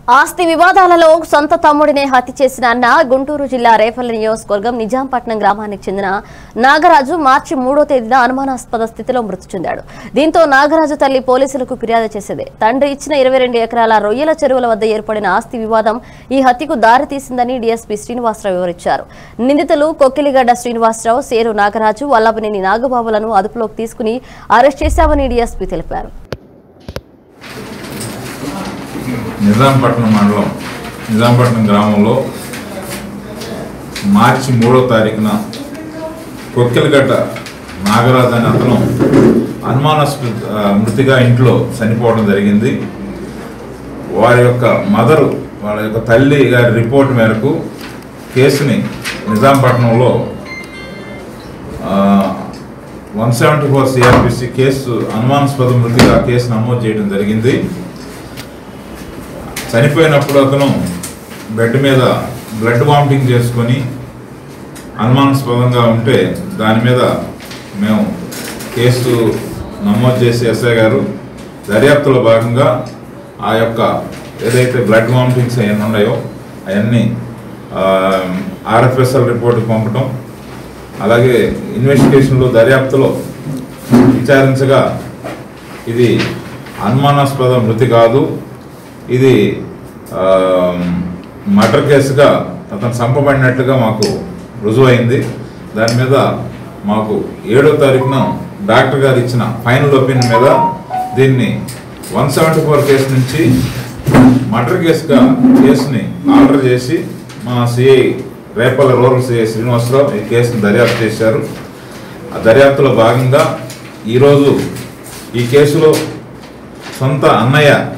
ఆస్తి వివాదాలలో సొంత తమ్ముడినే హత్య చేసిన అన్న గుంటూరు జిల్లా రేపల్లి నియోజకవర్గం నిజాంపట్నం గ్రామానికి చెందిన నాగరాజు మార్చి మూడో తేదీన అనుమానాస్పద స్థితిలో మృతి చెందాడు దీంతో నాగరాజు తల్లి పోలీసులకు ఫిర్యాదు చేసింది తండ్రి ఇచ్చిన ఇరవై రెండు ఎకరాల రొయ్యల చెరువుల వద్ద ఏర్పడిన ఆస్తి వివాదం ఈ హత్యకు దారి తీసిందని డీఎస్పీ శ్రీనివాసరావు వివరించారు నిందితులు కొక్కిలిగడ్డ శ్రీనివాసరావు సేరు నాగరాజు వల్లభనేని నాగబాబులను అదుపులోకి తీసుకుని అరెస్ట్ చేశామని డీఎస్పీ తెలిపారు నిజాంపట్నం మండలం నిజాంపట్నం గ్రామంలో మార్చి మూడో తారీఖున కొక్కెలగడ్డ నాగరాజు అనే అతను అనుమానాస్పద ఆ, మృతిగా ఇంట్లో చనిపోవడం జరిగింది వారి యొక్క మదరు వాళ్ళ యొక్క తల్లి గారి రిపోర్ట్ మేరకు కేసుని నిజాంపట్నంలో one seventy four CrPC case అనుమానాస్పద మృతిగా కేసు నమోదు చేయడం జరిగింది చనిపోయినప్పుడు అతను బెడ్ మీద బ్లడ్ వామిటింగ్ చేసుకొని అనుమానాస్పదంగా ఉంటే దాని మీద మేము కేసు నమోదు చేసి ఎస్ఐ గారు దర్యాప్తులో భాగంగా ఆ యొక్క ఏదైతే బ్లడ్ వామిటింగ్స్ అవన్నీ ఉన్నాయో అవన్నీ ఆర్ఎఫ్ఎస్ఎల్ రిపోర్ట్కి పంపటం అలాగే ఇన్వెస్టిగేషన్లో దర్యాప్తులో విచారించగా ఇది అనుమానాస్పద మృతి కాదు ఇది మర్డర్ కేసుగా అతను చంపబడినట్టుగా మాకు రుజువైంది దాని మీద మాకు ఏడో తారీఖున డాక్టర్ గారు ఇచ్చిన ఫైనల్ ఒపీనియన్ మీద దీన్ని వన్ సెవెంటీ ఫోర్ కేసు నుంచి మర్డర్ కేసుగా కేసుని ఆర్డర్ చేసి మా CI Repalle rural CI Srinivasarao ఈ కేసును దర్యాప్తు చేశారు ఆ దర్యాప్తులో భాగంగా ఈరోజు ఈ కేసులో సొంత అన్నయ్య